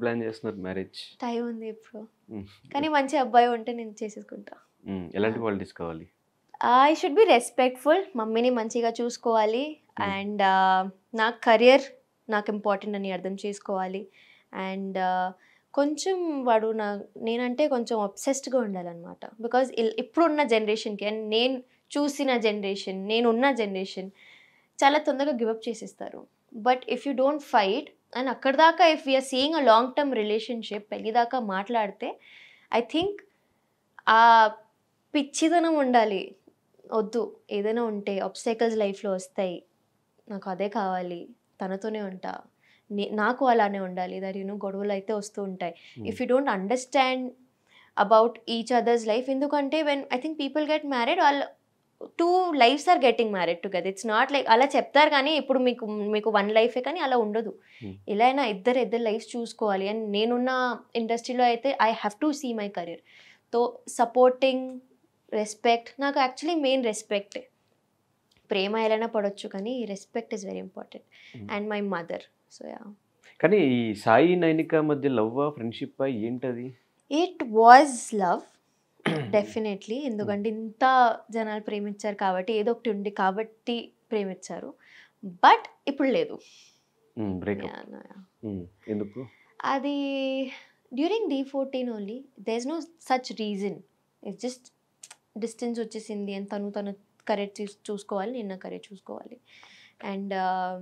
Plan చేస్తున్నారు marriage time ఉంది ఇప్పుడు కానీ మంచి అబ్బాయి ఉంటే నేను చేసేసుకుంటా ఎలాంటి క్వాలిటీస్ కావాలి ఐ షుడ్ బి రెస్పెక్ట్ఫుల్ మమ్మీని మంచిగా చూసుకోవాలి Hmm. అండ్ నా కెరియర్ నాకు ఇంపార్టెంట్ అని అర్థం చేసుకోవాలి అండ్ కొంచెం వాడు నా నేనంటే కొంచెం అబ్సెస్డ్గా ఉండాలన్నమాట బికాజ్ ఇప్పుడున్న జనరేషన్కి అండ్ నేను చూసిన జనరేషన్ నేనున్న జనరేషన్ చాలా తొందరగా గివప్ చేసేస్తారు but if you don't fight and అక్కడ దాకా if you're seeing a long term relationship పెళ్లి దాకా మాట్లాడితే ఐ థింక్ ఆ పిచ్చిదనం ఉండాలి వద్దు ఏదైనా ఉంటే ఆబ్స్టైకల్స్ లైఫ్లో వస్తాయి నాకు అదే కావాలి తనతోనే ఉంటా నే- నాకు అలానే ఉండాలి దట్ యూనో గొడవలు అయితే వస్తూ ఉంటాయి if you don't understand about each others life ఎందుకంటే when I think people get married వాళ్ళు two lives are getting married together it's not like అలా చెప్తారు కానీ ఇప్పుడు మీకు మీకు వన్ లైఫే కానీ అలా ఉండదు Hmm. ఎలా అయినా ఇద్దరు ఇద్దరు లైఫ్ చూసుకోవాలి అండ్ నేనున్న ఇండస్ట్రీలో అయితే I have to see my career తో సపోర్టింగ్ రెస్పెక్ట్ నాకు యాక్చువల్లీ మెయిన్ రెస్పెక్ట్ ప్రేమ ఎలానా పడవచ్చు కానీ respect is very important Hmm. And my mother so yeah కానీ ఈ సాయి నైనిక మధ్య లవ్ ఫ్రెండ్షిప్ ఏంటది ఇట్ వాజ్ లవ్ డెఫినెట్లీ ఎందుకంటే ఇంత జనాలు ప్రేమించారు కాబట్టి ఏదో ఒకటి ఉంది కాబట్టి ప్రేమించారు బట్ ఇప్పుడు లేదు బ్రేకప్ Yeah, no, yeah. ఎందుకు అది during the fourteen only there is no such reason it's just distance వచ్చేసింది అని తను తను కరెక్ట్ చూసుకోవాలి నేను నా కరెక్ట్ చూసుకోవాలి అండ్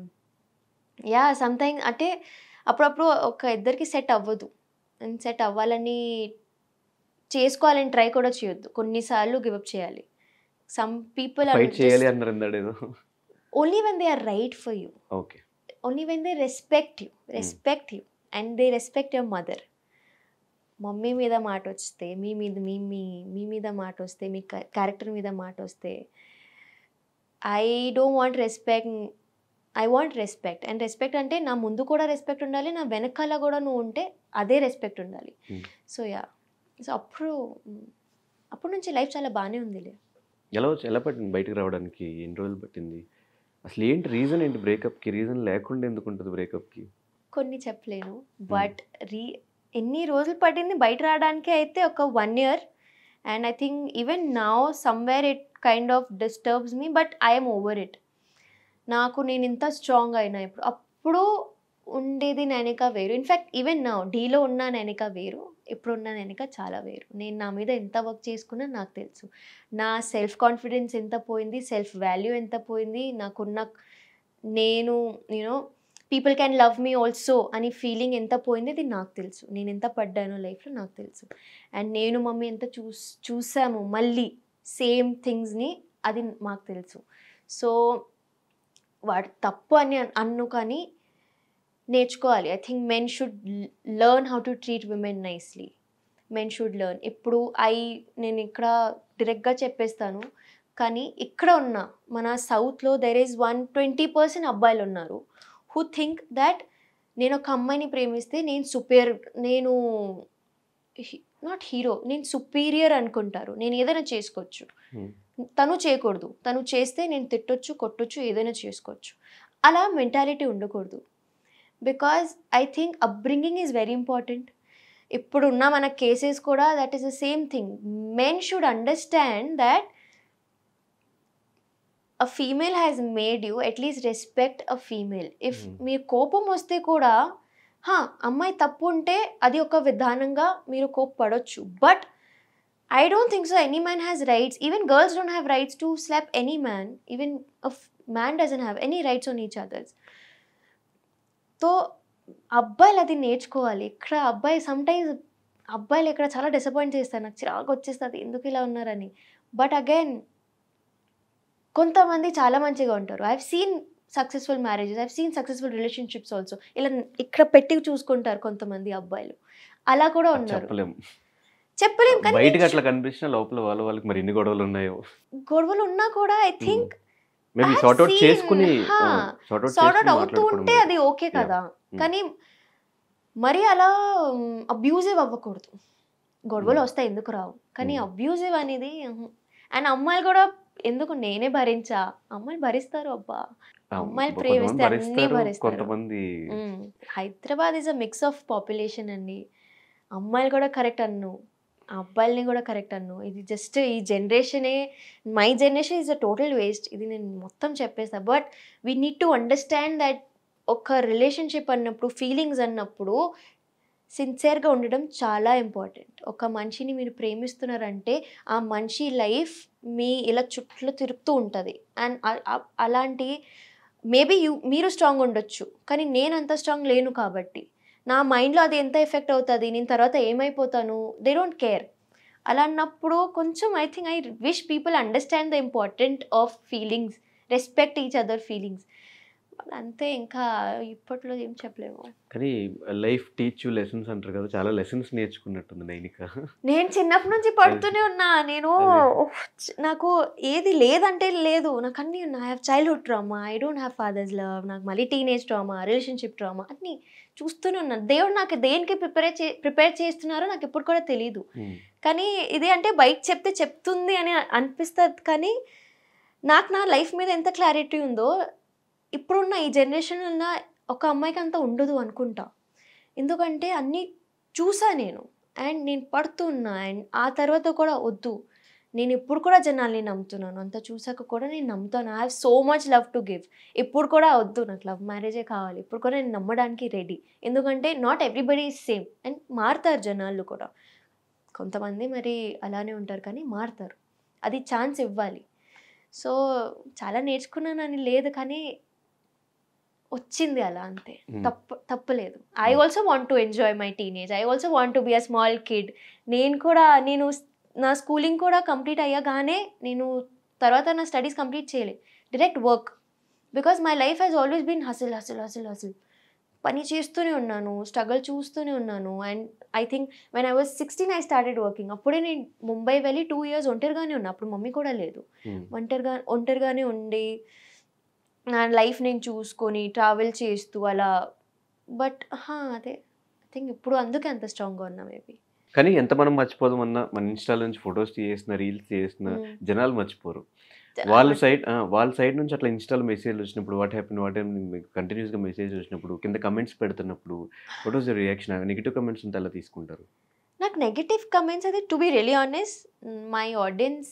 యా సంథింగ్ అంటే అప్పుడప్పుడు ఒక ఇద్దరికి సెట్ అవ్వదు అండ్ సెట్ అవ్వాలని చేసుకోవాలని ట్రై కూడా చేయొద్దు కొన్నిసార్లు గివప్ చేయాలి సమ్ పీపుల్ ఫైట్ చేయాలి అన్నారు ఇందాడేదో only when they are right for you okay only when they respect you respect you and they respect your mother mummy మీద మాట వస్తే మీ మీద మీ మీ మీ మీద మాట వస్తే మీ క్యారెక్టర్ మీద మాట వస్తే I don't want respect I want respect and respect అంటే నా ముందు కూడా రెస్పెక్ట్ ఉండాలి నా వెనకాల కూడా నువ్వు ఉంటే అదే రెస్పెక్ట్ ఉండాలి Hmm. సో యా సో అప్పుడు అప్పటి నుంచి లైఫ్ చాలా బాగానే ఉందిలే ఎలా వచ్చి ఎలా పట్టింది బయటకు రావడానికి ఎన్ని రోజులు పట్టింది అసలు ఏంటి రీజన్ ఏంటి బ్రేకప్కి రీజన్ లేకుండా ఎందుకు ఉంటుంది బ్రేకప్కి కొన్ని చెప్పలేను బట్ రీ ఎన్ని రోజులు పట్టింది బయట రావడానికి అయితే ఒక one year and I think even now somewhere it kind of disturbs me but I'm over it నాకు నేను ఇంత స్ట్రాంగ్ అయినా ఇప్పుడు అప్పుడు ఉండేది నైనిక వేరు ఇన్ఫ్యాక్ట్ ఈవెన్ నా డీలో ఉన్న నైనిక వేరు ఇప్పుడు ఉన్న నైనిక చాలా వేరు నేను నా మీద ఎంత వర్క్ చేసుకున్నా నాకు తెలుసు నా సెల్ఫ్ కాన్ఫిడెన్స్ ఎంత పోయింది సెల్ఫ్ వాల్యూ ఎంత పోయింది నాకున్న నేను you know people can love me also అని ఫీలింగ్ ఎంత పోయింది అది నాకు తెలుసు నేను ఎంత పడ్డానో లైఫ్లో నాకు తెలుసు అండ్ నేను మమ్మీ ఎంత చూస్ చూసాము మళ్ళీ సేమ్ థింగ్స్ని అది మాకు తెలుసు సో వాడు తప్పు అని అన్- అన్ను కానీ నేర్చుకోవాలి I think men should learn how to treat women nicely men should learn ఇప్పుడు ఐ నేను ఇక్కడ డైరెక్ట్గా చెప్పేస్తాను కానీ ఇక్కడ ఉన్న మన సౌత్లో there is one twenty percent అబ్బాయిలు ఉన్నారు హూ థింక్ దట్ నేను ఒక అమ్మాయిని ప్రేమిస్తే నేను సుపీరియర్ నేను నాట్ హీరో నేను సుపీరియర్ అనుకుంటారు నేను ఏదైనా చేసుకోవచ్చు Hmm. తను చేయకూడదు తను చేస్తే నేను తిట్టొచ్చు కొట్టొచ్చు ఏదైనా చేసుకోవచ్చు అలా మెంటాలిటీ ఉండకూడదు because I think upbringing is very important ఇప్పుడున్న మన కేసెస్ కూడా that is the same thing men should understand that a female has made you at least respect a female if Hmm. మీరు కోపం వస్తే కూడా హా అమ్మాయి తప్పు ఉంటే అది ఒక విధానంగా మీరు కోప్పడొచ్చు but I don't think so any man has rights even girls don't have rights to slap any man even man doesn't have any rights on each others తో అబ్బాయిలు అది నేర్చుకోవాలి ఇక్కడ అబ్బాయి సమ్ టైమ్స్ అబ్బాయిలు ఇక్కడ చాలా డిసప్పాయింట్ చేస్తారు నాకు చిరాకు వచ్చేస్తుంది ఎందుకు ఇలా ఉన్నారని బట్ అగైన్ కొంతమంది చాలా మంచిగా ఉంటారు I seen successful marriages I've seen successful relationships also ఇలా ఇక్కడ పెట్టి చూసుకుంటారు కొంతమంది అబ్బాయిలు అలా కూడా అది ఉన్నారు చెప్పలేం చెప్పలేం కానీ బయటకు నేను అట్లా కనిపించిన లోపల వాళ్ళ వాళ్ళకి మరి ఎన్ని గొడవలు ఉన్నాయో గొడవలు ఉన్నా కూడా I think maybe I've sort out seen, చేసుకుని హా, సార్ట్ అవుట్ సార్ట్ అవుట్ చేసుకుని అవుతూ ఉంటే మాట్లాడుకోవడం అది ఓకే కదా Hmm. కానీ మరి అలా అబ్యూజివ్ అవ్వకూడదు గొడవలు Hmm. వస్తాయి ఎందుకు రావు కానీ Hmm. అబ్యూజివ్ అనేది అండ్ అమ్మాయిలు కూడా ఎందుకు నేనే భరించా అమ్మాయిలు భరిస్తారు అబ్బా ఆ, అమ్మాయిలు కొంతమంది ప్రేమిస్తే అన్నీ భరిస్తారు భరిస్తారు. కొంతమంది మ్మ్. Hyderabad is a mix of population అండి అమ్మాయిలు కూడా కరెక్ట్ అన్ను అబ్బాయిల్ని కూడా కరెక్ట్ అన్ను ఇది జస్ట్ ఈ జనరేషనే my generation is a total waste ఇది నేను మొత్తం చెప్పేస్తా but we need to understand that ఒక రిలేషన్షిప్ అన్నప్పుడు ఫీలింగ్స్ అన్నప్పుడు సిన్సియర్గా ఉండడం చాలా ఇంపార్టెంట్ ఒక మనిషిని మీరు ప్రేమిస్తున్నారంటే ఆ మనిషి లైఫ్ మీ ఇలా చుట్టూ తిరుగుతూ ఉంటుంది అండ్ అలాంటి మేబీ యూ మీరు స్ట్రాంగ్ ఉండొచ్చు కానీ నేను అంత స్ట్రాంగ్ లేను కాబట్టి నా మైండ్లో అది ఎంత ఎఫెక్ట్ అవుతుంది నేను తర్వాత ఏమైపోతాను దే డోంట్ కేర్ అలా అన్నప్పుడు కొంచెం I think I wish people understand the important of feelings respect each other feelings అంతే ఇంకా ఇప్పట్లో ఏం చెప్పలేము కానీ లైఫ్ టీచ్ యూ లెసన్స్ అంటారు కదా చాలా లెసన్స్ నేర్చుకున్నట్టుంది నైనిక నేను చిన్నప్పటి నుంచి పడుతూనే ఉన్నా నేను అదే. ఉఫ్, చ- నాకు ఏది లేదంటే లేదు నాకు అన్నీ ఉన్నాయి I have childhood drama I don't have fathers love నాకు మళ్ళీ టీనేజ్ డ్రామా రిలేషన్షిప్ డ్రామా అన్నీ చూస్తూనే ఉన్నాను దేవుడు నాకు దేనికి ప్రిపేర్ చే ప్రిపేర్ చేస్తున్నారో నాకు ఇప్పుడు కూడా తెలియదు ఉమ్, కానీ ఇది అంటే బయట చెప్తే చెప్తుంది అని అనిపిస్తుంది కానీ నాకు నా లైఫ్ మీద ఎంత క్లారిటీ ఉందో ఇప్పుడున్న ఈ జనరేషన్ ఉన్న ఒక అమ్మాయికి అంత ఉండదు అనుకుంటా ఎందుకంటే అన్నీ చూసా నేను అండ్ నేను పడుతున్నా అండ్ ఆ తర్వాత కూడా వద్దు నేను ఇప్పుడు కూడా జనాల్ని నమ్ముతున్నాను అంత చూసాక కూడా నేను నమ్ముతాను I have so much love to give ఇప్పుడు కూడా వద్దు నాకు లవ్ మ్యారేజే కావాలి ఇప్పుడు కూడా నేను నమ్మడానికి రెడీ ఎందుకంటే not everybody is same and మారుతారు జనాలు కూడా కొంతమంది మరి అలానే ఉంటారు కానీ మారుతారు అది ఛాన్స్ ఇవ్వాలి సో చాలా నేర్చుకున్నానని లేదు కానీ వచ్చింది అలా అంతే ఉమ్. తప్పు తప్పలేదు I also want to enjoy my teenage I also want to be a small kid నేను కూడా నేను స్- నా స్కూలింగ్ కూడా కంప్లీట్ అయ్యగానే నేను తర్వాత నా స్టడీస్ కంప్లీట్ చేయలే direct work because my life has always been hustle hustle hustle hustle పని చేస్తూనే ఉన్నాను స్ట్రగుల్ చూస్తూనే ఉన్నాను and I think when I was sixteen I started working అప్పుడే నేను ముంబై వెళ్ళి టూ ఇయర్స్ ఒంటరిగానే ఉన్నా అప్పుడు మమ్మీ కూడా లేదు ఉమ్, ఒంటరిగా ఒంటరిగానే ఉండి నా లైఫ్ నేను చూసుకొని ట్రావెల్ చేస్తూ అలా బట్ అదే ఐ థింక్ ఇప్పుడు అందుకే అంత స్ట్రాంగ్గా ఉన్నా మేబీ కానీ ఎంత మనం మర్చిపోదామన్నా మన ఇన్స్టాల్ నుంచి ఫొటోస్ చేసిన రీల్స్ చేసిన జనాలు మర్చిపోరు వాళ్ళ సైడ్ వాళ్ళ సైడ్ నుంచి అట్లా ఇన్స్టాల్ మెసేజ్ వచ్చినప్పుడు వాట్ హ్యాపీన్ వాట్ మీకు కంటిన్యూస్గా మెసేజ్ వచ్చినప్పుడు కింద కమెంట్స్ పెడుతున్నప్పుడు what was reaction negative comments ఉంటే అలా తీసుకుంటారు నాకు నెగిటివ్ కమెంట్స్ అయితే to be really honest my audience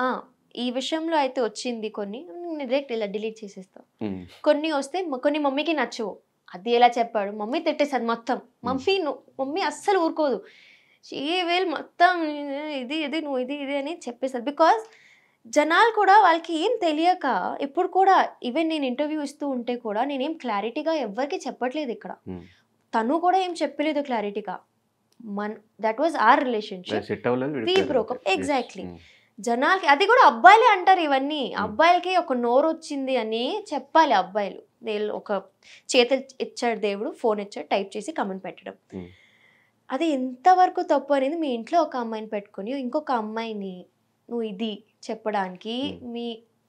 ఈ విషయంలో అయితే వచ్చింది కొన్ని నేను డైరెక్ట్ ఇలా డిలీట్ చేసేస్తాను ఉమ్, కొన్ని వస్తే మ- కొన్ని మమ్మీకి నచ్చవు అది ఎలా చెప్పాడు మమ్మీ తిట్టేస్తుంది మొత్తం మమ్మీ ను- మమ్మీ అస్సలు ఊరుకోదు ఏ వేలు మొత్తం ఇది ఇది నువ్వు ఇది ఇది అని చెప్పేస్తుంది బికాజ్ జనాలు కూడా వాళ్ళకి ఏం తెలియక ఇప్పుడు కూడా ఈవెన్ నేను ఇంటర్వ్యూ ఇస్తూ ఉంటే కూడా నేనేం క్లారిటీగా ఎవరికి చెప్పట్లేదు ఇక్కడ ఉమ్. తను కూడా ఏం చెప్పలేదు క్లారిటీగా man that was our relationship set అవ్వలేదు We విడిపోయారు broke up. అంతే. Yes. Exactly. ఉమ్, జనాలకి అది కూడా అబ్బాయిలే అంటారు ఇవన్నీ అబ్బాయిలకి ఒక నోరు వచ్చింది అని చెప్పాలి అబ్బాయిలు వీళ్ళు ఒక చేతులు ఇచ్చాడు దేవుడు ఫోన్ ఇచ్చాడు టైప్ చేసి కమెంట్ పెట్టడం Hmm. అది ఎంతవరకు తప్పు అనేది మీ ఇంట్లో ఒక అమ్మాయిని పెట్టుకొని ఇంకొక అమ్మాయిని నువ్వు ఇది చెప్పడానికి Hmm. మీ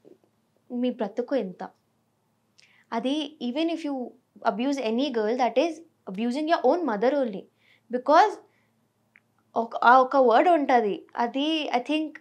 మీ బ్రతుకు ఎంత అది even if you abuse any girl that is abusing your own mother only because ఒక ఆ ఒక వర్డ్ ఉంటుంది అది ఐ థింక్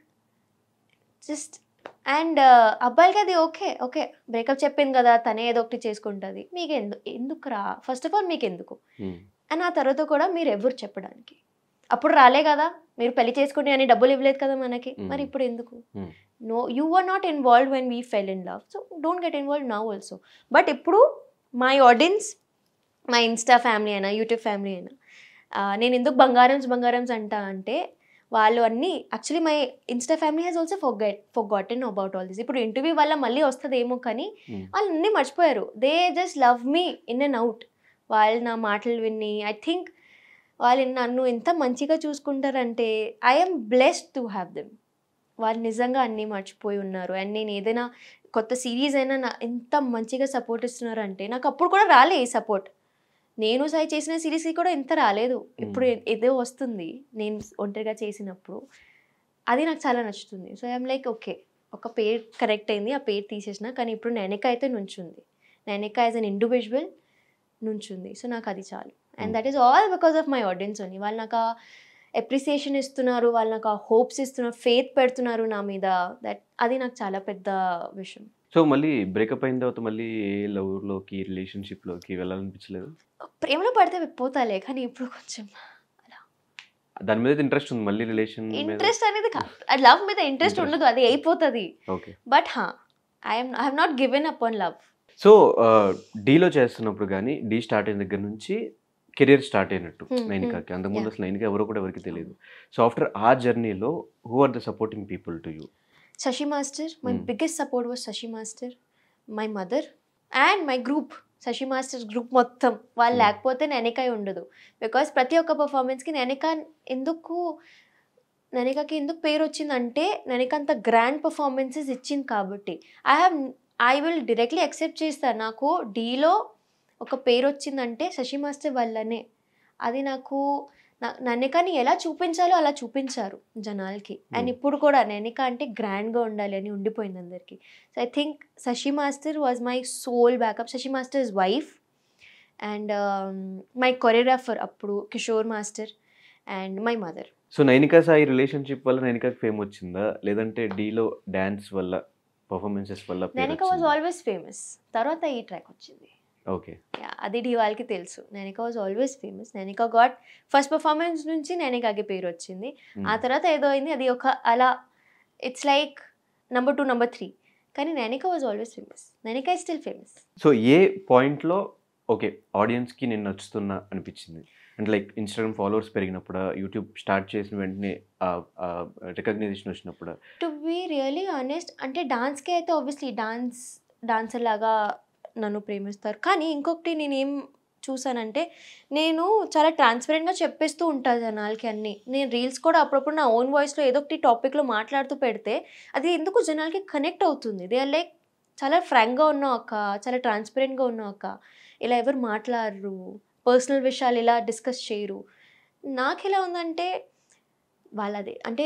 జస్ట్ అండ్ అబ్బాయిలకి అది ఓకే ఓకే బ్రేకప్ చెప్పింది కదా తనే ఏదో ఒకటి చేసుకుంటుంది మీకు ఎందు ఎందుకురా ఫస్ట్ ఆఫ్ ఆల్ మీకు ఎందుకు ఉమ్, అండ్ ఆ తర్వాత కూడా మీరు ఎవరు చెప్పడానికి అప్పుడు రాలే కదా మీరు పెళ్లి చేసుకుంటే అని డబ్బులు ఇవ్వలేదు కదా మనకి Hmm. మరి ఇప్పుడు ఎందుకు Hmm. No you are not involve when we fell in love so don't get involve now also but ఇప్పుడు మై ఆడియన్స్ మా ఇన్స్టా ఫ్యామిలీ అయినా యూట్యూబ్ ఫ్యామిలీ అయినా ఆ, నేను ఎందుకు బంగారమ్స్ బంగారమ్స్ అంటా అంటే వాళ్ళు అన్నీ actually my Insta family has also forget forgotten about all this ఇప్పుడు ఇంటర్వ్యూ వల్ల మళ్ళీ వస్తుందేమో కానీ ఉమ్, వాళ్ళు అన్నీ మర్చిపోయారు they just love me in and out వాళ్ళు నా మాటలు విని ఐ థింక్ వాళ్ళు నన్ను ఎంత మంచిగా చూసుకుంటారంటే I'm blessed to have them వాళ్ళు నిజంగా అన్నీ మర్చిపోయి ఉన్నారు అండ్ నేను ఏదైనా కొత్త సిరీస్ అయినా నా ఎంత మంచిగా సపోర్ట్ ఇస్తున్నారు అంటే నాకు అప్పుడు కూడా రాలే ఈ సపోర్ట్ నేను సాయి చేసిన సిరీస్కి కూడా ఇంత రాలేదు ఇప్పుడు ఏ- ఏదో వస్తుంది నేను ఒంటరిగా చేసినప్పుడు అది నాకు చాలా నచ్చుతుంది సో ఐఎమ్ లైక్ ఓకే ఒక పేరు కరెక్ట్ అయింది ఆ పేరు తీసేసిన కానీ ఇప్పుడు నైనిక అయితే నుంచుంది నైనిక యాజ్ అన్ ఇండివిజువల్ నుంచుంది సో నాకు అది చాలు and Hmm. That is all because of my audience only వాళ్ళు నాకు ఆ అప్రిసియేషన్ ఇస్తున్నారు వాళ్ళు నాకు ఆ హోప్స్ ఇస్తున్నారు ఫేత్ పెడుతున్నారు నా మీద దట్ అది నాకు చాలా పెద్ద విషయం సో మళ్ళీ బ్రేకప్ అయిన తర్వాత మళ్ళీ ఏ లవ్లోకి రిలేషన్షిప్లోకి వెళ్ళాలనిపించలేదు ప్రేమలో పడితే పోతాలే కానీ ఇప్పుడు కొంచెం దాని మీద ఇంట్రెస్ట్ ఉంది మళ్ళీ రిలేషన్ మీద ఇంట్రెస్ట్ అనేది లవ్ మీద ఇంట్రెస్ట్ Interest. ఉండదు అది అయిపోతుంది ఓకే బట్ హా I'm I have not given up on love so డీలో చేస్తున్నప్పుడు కానీ డీ స్టార్ట్ అయిన దగ్గర నుంచి కెరియర్ స్టార్ట్ అయినట్టు Hmm, నైనికాకి అంతకుముందు Yeah. అసలు నైనికా ఎవరో కూడా ఎవరికి తెలియదు సో ఆఫ్టర్ ఆ జర్నీలో who are the supporting people to you Shashi master my Hmm. Biggest support was Shashi master my mother and my group Shashi masters group మొత్తం వాళ్ళు Hmm. లేకపోతే నెనికాయ ఉండదు బికాస్ ప్రతి ఒక్క పర్ఫార్మెన్స్కి నెనిక ఎందుకు నెనికకి ఎందుకు పేరు వచ్చిందంటే నెనిక అంత గ్రాండ్ పర్ఫార్మెన్సెస్ ఇచ్చింది కాబట్టి I have I will directly accept చేస్తాను నాకు డీలో ఒక పేరు వచ్చిందంటే శశి మాస్టర్ వల్లనే అది నాకు నా- నన్నికని ఎలా చూపించాలో అలా చూపించారు జనాలకి అండ్ Hmm. ఇప్పుడు కూడా నన్నిక అంటే గ్రాండ్గా ఉండాలి అని ఉండిపోయింది అందరికి so I think Shashi master was my soul backup Shashi masters wife and my choreographer అప్పుడు Kishore master and my mother so Nainika Sai relationship వల్ల నైనికాకి ఫేమ్ వచ్చిందా లేదంటే డీలో డ్యాన్స్ వల్ల పర్ఫార్మెన్సెస్ వల్ల నైనిక వాజ్ ఆల్వేస్ ఫేమస్ తర్వాత ఈ ట్రాక్ వచ్చింది ఓకే Yeah, అది ఢీ వాళ్ళకి తెలుసు Nainika was always famous Nainika got first performance నుంచి నైనికాకి పేరు వచ్చింది ఆ తర్వాత ఏదో అయింది అది ఒక అలా it's like number two number three కానీ Nainika was always famous Nainika is still famous so ఏ పాయింట్లో ఓకే ఆడియన్స్కి నేను నచ్చుతున్నా అనిపించింది అంటే లైక్ ఇన్స్టాగ్రామ్ ఫాలోవర్స్ పెరిగినప్పుడు యూట్యూబ్ స్టార్ట్ చేసిన వెంటనే రికగ్నైజేషన్ వచ్చినప్పుడు టు బీ రియలీ ఆనెస్ట్ అంటే డాన్స్కి అయితే ఆబ్వియస్లీ డాన్స్ డాన్సర్ లాగా నన్ను ప్రేమిస్తారు కానీ ఇంకొకటి నేనేం చూసానంటే నేను చాలా ట్రాన్స్పరెంట్గా చెప్పేస్తూ ఉంటాను జనాలకి అన్నీ నేను రీల్స్ కూడా అప్పుడప్పుడు నా ఓన్ వాయిస్లో ఏదో ఒకటి టాపిక్లో మాట్లాడుతూ పెడితే అది ఎందుకు జనాలకి కనెక్ట్ అవుతుంది దే ఆర్ లైక్ చాలా ఫ్రాంక్గా ఉన్నావు అక్క చాలా ట్రాన్స్పరెంట్గా ఉన్నావు అక్క ఇలా ఎవరు మాట్లాడరు పర్సనల్ విషయాలు ఇలా డిస్కస్ చేయరు నాకు ఎలా ఉందంటే వాళ్ళది అంటే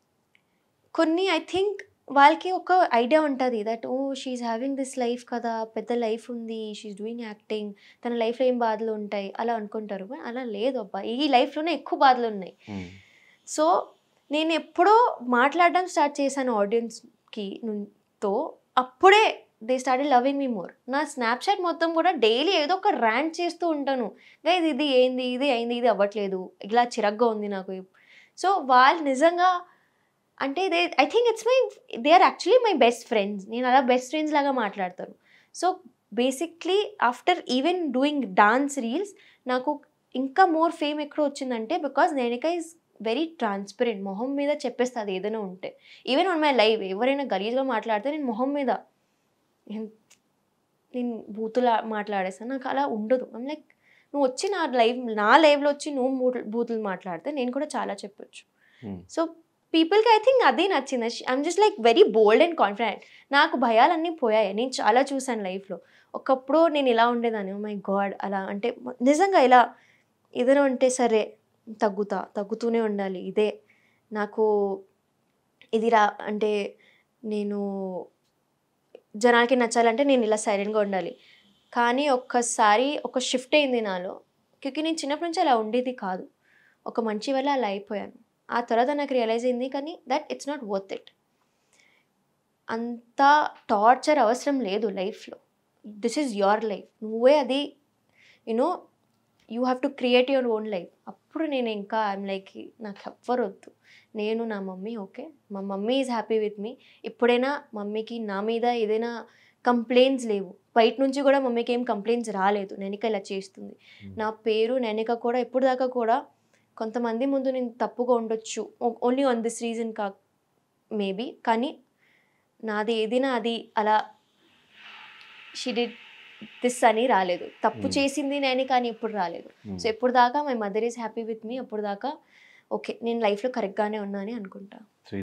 కొన్ని ఐ థింక్ వాళ్ళకి ఒక ఐడియా ఉంటుంది that oh she's having this life కదా పెద్ద లైఫ్ ఉంది షీఈ్ డూయింగ్ యాక్టింగ్ తన లైఫ్లో ఏం బాధలు ఉంటాయి అలా అనుకుంటారు కానీ అలా లేదు అబ్బా ఈ లైఫ్లోనే ఎక్కువ బాధలు ఉన్నాయి సో నేను ఎప్పుడో మాట్లాడడం స్టార్ట్ చేశాను ఆడియన్స్కి తో అప్పుడే they start loving me more నా స్నాప్చాట్ మొత్తం కూడా డైలీ ఏదో ఒక ర్యాంట్ చేస్తూ ఉంటాను గైజ్ ఇది ఏంది ఇది అయింది ఇది అవ్వట్లేదు ఇలా చిరగ్గా ఉంది నాకు సో వాళ్ళు నిజంగా అంటే they I think it's my they are actually my best friends నేను అలా బెస్ట్ ఫ్రెండ్స్ లాగా మాట్లాడతాను so basically after even doing dance reels నాకు ఇంకా మోర్ ఫేమ్ ఎక్కడ వచ్చిందంటే because Nainika is very transparent మొహం మీద చెప్పేస్తుంది ఏదైనా ఉంటే ఈవెన్ ఆన్ మై లైవ్ ఎవరైనా గలీజ్గా మాట్లాడితే నేను మొహం మీద నేను నేను బూతులు మాట్లాడేస్తాను నాకు అలా ఉండదు ఐమ్ లైక్ నువ్వు వచ్చి నా లైవ్ నా లైవ్లో వచ్చి నువ్వు బూతులు బూతులు మాట్లాడితే నేను కూడా చాలా చెప్పొచ్చు సో పీపుల్కి ఐ థింక్ అదే నచ్చింది I'm just like very bold and confident నాకు భయాలన్నీ పోయాయి నేను చాలా చూశాను లైఫ్లో ఒకప్పుడు నేను ఇలా ఉండేదాన్ని మై గాడ్ అలా అంటే నిజంగా ఇలా ఏదైనా ఉంటే సరే తగ్గుతా తగ్గుతూనే ఉండాలి ఇదే నాకు ఇది రా అంటే నేను జనాలకి నచ్చాలంటే నేను ఇలా సైలెంట్గా ఉండాలి కానీ ఒక్కసారి ఒక షిఫ్ట్ అయింది నాలో క్యూకి నేను చిన్నప్పటి నుంచి అలా ఉండేది కాదు ఒక మంచి వల్ల అలా అయిపోయాను ఆ తర్వాత నాకు రియలైజ్ అయింది కానీ that it's not worth it అంత టార్చర్ అవసరం లేదు లైఫ్లో దిస్ ఈజ్ యువర్ లైఫ్ నువ్వే అది you know you have to create your own life అప్పుడు నేను ఇంకా ఐఎమ్ లైక్ నాకు ఎవ్వరు వద్దు నేను నా మమ్మీ ఓకే మా mummy is happy with me ఎప్పుడైనా మమ్మీకి నా మీద ఏదైనా కంప్లైంట్స్ లేవు బయట నుంచి కూడా మమ్మీకి ఏం కంప్లైంట్స్ రాలేదు నెనిక ఇలా చేస్తుంది నా పేరు నెనిక కూడా ఎప్పుడు దాకా కూడా కొంతమంది ముందు నేను తప్పుగా ఉండొచ్చు ఓన్లీ ఆన్ దిస్ రీజన్ కా మేబీ కానీ నాది ఏదైనా అది అలా షిడి దిస్ అని రాలేదు తప్పు Hmm. చేసింది నేను కానీ ఎప్పుడు రాలేదు సో ఎప్పుడు దాకా my mother is happy with me అప్పుడు దాకా ఓకే నేను లైఫ్లో కరెక్ట్గానే ఉన్నా అని అనుకుంటా